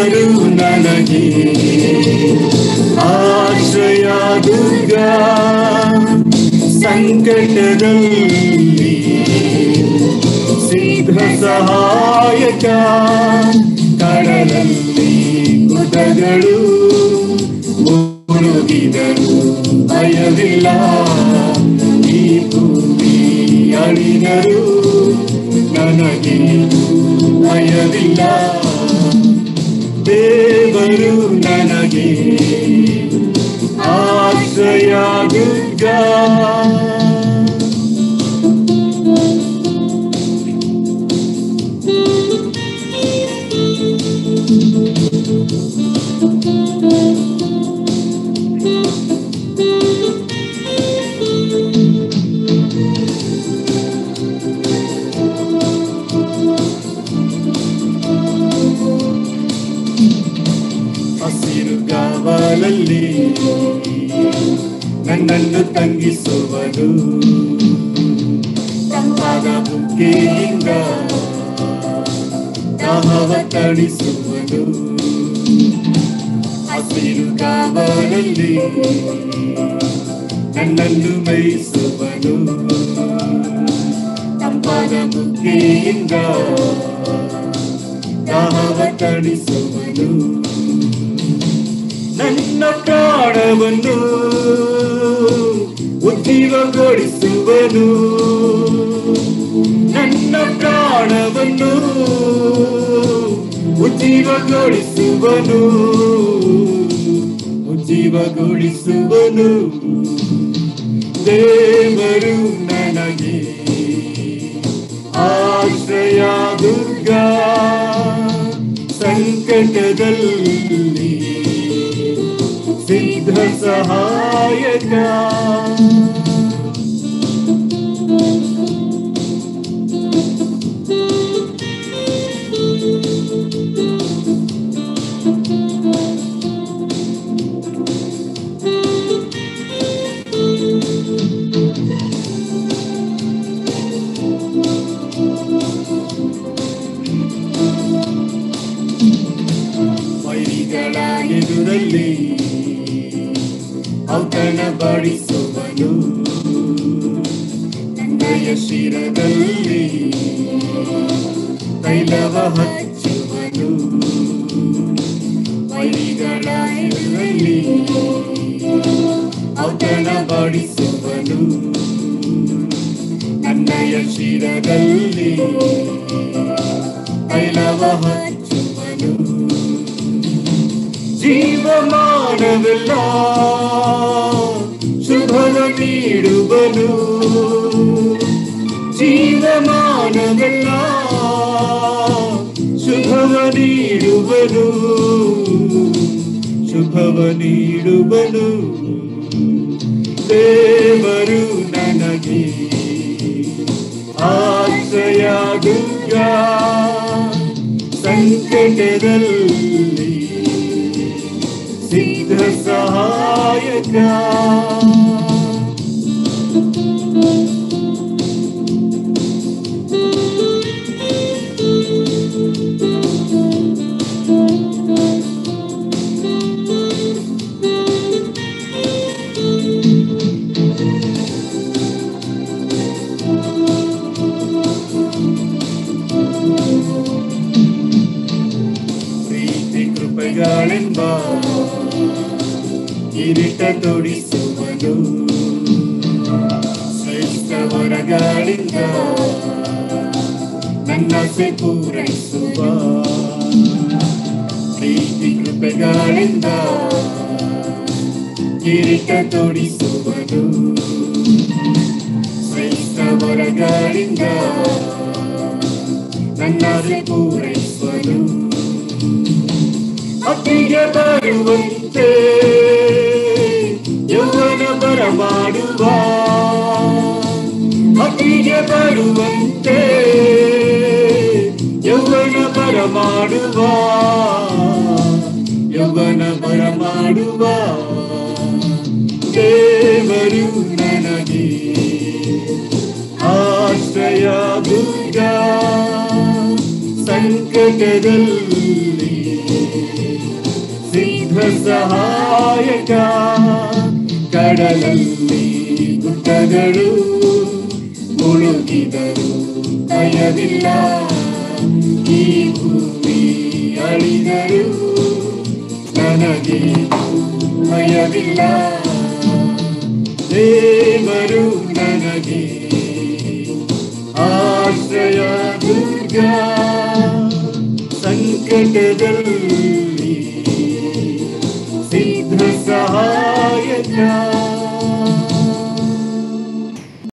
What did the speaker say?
ದೇವರು ನನಗೆ ಆಶ್ರಯ ದುರ್ಗ ಸಂಕಟದಲ್ಲಿ ಸಿದ್ಧ ಸಹಾಯಕ ಕಡಲಲ್ಲಿ ಕುಟಗಳು ಮುಳುಗಿದರು ಭಯವಿಲ್ಲ ಈ ಭೂಮಿ ಅಳಿದರು ನನಗೆ ಭಯವಿಲ್ಲ ದೇವರು ನನಗೆ ಆಶ್ರಯ ದುರ್ಗ ಹಸಿರು ಗಾವಲಲ್ಲಿ ನನ್ನನ್ನು ತಂಗಿಸುವನು ತಂಪಾದ ಬುಗ್ಗೆಯಿಂದ ದಾಹವ ತಣಿಸುವನು ಹಸಿರು ಗಾವಲಲ್ಲಿ ನನ್ನನ್ನು ಮೈಸುವನು ತಂಪಾದ ಬುಗ್ಗೆಯಿಂದ ದಾಹವ ತಣಿಸುವನು ನನ್ನ ಪ್ರಾಣವನ್ನು ಉಜ್ಜೀವಗೊಳಿಸುವನು ನನ್ನ ಪ್ರಾಣವನ್ನು ಉಜ್ಜೀವಗೊಳಿಸುವನು ಉಜ್ಜೀವಗೊಳಿಸುವನು ದೇವರು ನನಗೆ ಆಶ್ರಯ ದುರ್ಗ ಸಂಕಟದಲ್ಲಿ ಸಿದ್ಧ ಸಹಾಯಕ ವೈರಿಗಳ ಎದುರಲ್ಲಿ ಔತಣ ಬಡಿಸುವನು ತಂದೆಯ ಶಿರದಲ್ಲಿ ತೈಲವ ಹಚ್ಚುವನು ವೈರಿಗಳ ಎದುರಲ್ಲಿ ಔತಣ ಬಡಿಸುವನು ನನ್ನಯ ಶಿರದಲ್ಲಿ ತೈಲವ ಹಚ್ಚುವನು ಜೀವಮಾನವೆಲ್ಲ ಶುಭವ ನೀಡುವನು ಜೀವಮಾನವೆಲ್ಲ ಶುಭವ ನೀಡುವನು ಶುಭವ ನೀಡುವನು ದೇವರು ನನಗೆ ಆಶ್ರಯ ದುರ್ಗ ಸಂಕಟದಲ್ಲಿ ಸಿದ್ಧ ಸಹಾಯಕ ಪ್ರೀತಿ ಕೃಪೆಗಳೆಂಬ ಕಿರೀಟ ತೊಡಿಸುವನು ಶ್ರೇಷ್ಠ ವರಗಳಿಂದ ನನ್ನಸೆ ಪೂರೈಸುವ ಪ್ರೀತಿ ಕೃಪೆಗಳಿಂದ ಕಿರೀಟ ತೊಡಿಸುವನು ಶ್ರೇಷ್ಠ ವರಗಳಿಂದ ನನ್ನಸೆ ಪೂರೈಸುವನು ಅತ್ತಿಗೆ ಬರುವಂತೆ ಯೌವನ ಬರಮಾಡುವ ಅತ್ತಿಗೆ ಬರುವಂತೆ ಯೌವನ ಬರಮಾಡುವ ಯೌವನ ಬರಮಾಡುವ ದೇವರು ನನಗೆ ಆಶ್ರಯ ದುರ್ಗ ಸಂಕಟದಲ್ಲಿ ಸಹಾಯಕ ಕಡಲಲ್ಲಿ ಗುಡ್ಡಗಳು ಮುಳುಗಿದರು ಭಯವಿಲ್ಲ ಈ ಭೂಮಿ ಅಳಿದರು ನನಗೆ ಭಯವಿಲ್ಲ ದೇವರು ನನಗೆ ಆಶ್ರಯ ದುರ್ಗ ಸಂಕಟದಲ್ಲಿ ಸಿದ್ಧ ಸಹಾಯಕ